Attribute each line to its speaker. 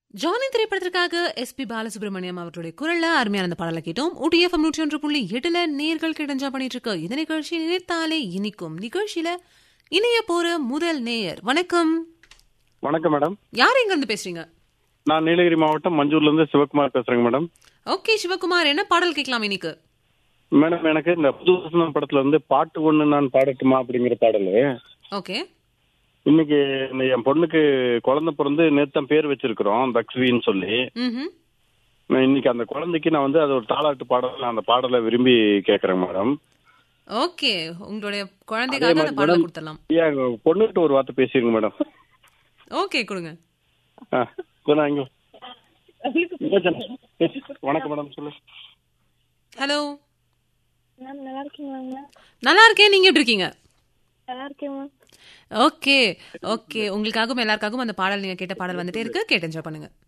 Speaker 1: Johnny திரைப்படத்திற்காக S B Balasubramaniam அவர்களுடைய குரல்ல அருமையான அந்த பாடலை கேட்டோம் OTFM நூற்றி ஒன்று புள்ளி எட்டுல நேர்கள் கிடைஞ்சா பண்ணிட்டு இருக்கு இந்த நிகழ்ச்சி நினைத்தாலே இனிக்கும் நிகழ்ச்சியில இணைய போற முதல் நேயர் வணக்கம்
Speaker 2: வணக்கம் மேடம்
Speaker 1: யார் எங்க இருந்து பேசுறீங்க
Speaker 2: நான் நீலகிரி மாவட்டம் மஞ்சூர்ல இருந்து சிவகுமார் பேசுறேங்க மேடம்
Speaker 1: ஓகே சிவகுமார் என்ன பாடல் கேட்கலாம் இன்னைக்கு
Speaker 2: மேடம் எனக்கு இந்த புது வசனம் படத்துல வந்து பாட்டு ஒண்ணு நான் பாடட்டுமா அப்படிங்கிற பாடல்
Speaker 1: ஓகே
Speaker 2: இன்னைக்கு இந்த என் பொண்ணுக்கு குழந்தை பிறந்து நேத்தம் பேர் வச்சிருக்கிறோம் தக்ஷின்னு சொல்லி
Speaker 1: ம்
Speaker 2: நான் இன்னைக்கு அந்த குழந்தைக்கு நான் வந்து அது ஒரு தாலாட்டு பாடல் நான் அந்த பாடலை விரும்பி கேட்கறேன் மேடம்
Speaker 1: ஓகே உங்களுடைய குழந்தைக்காக அந்த பாடல் கொடுத்துடலாம்
Speaker 2: ஏன் எங்க பொண்ணுகிட்ட ஒரு வார்த்தை பேசிருங்க மேடம்
Speaker 1: ஓகே கொடுங்க
Speaker 2: ஆ, இதோ நான் இங்க இங்க தானே. வணக்கம் மேடம் சொல்லு
Speaker 1: ஹலோ
Speaker 3: மேம் நல்லா இருக்கீங்களா மேம்
Speaker 1: நல்லா இருக்கேன் நீங்க எப்படி இருக்கீங்க
Speaker 3: நல்லா இருக்கேன் மேம்
Speaker 1: ஓகே ஓகே உங்களுக்காகவும் எல்லாருக்காகவும் அந்த பாடல் நீங்க கேட்ட பாடல் வந்துட்டே இருக்கு கேட்டு என்ஜாய் பண்ணுங்க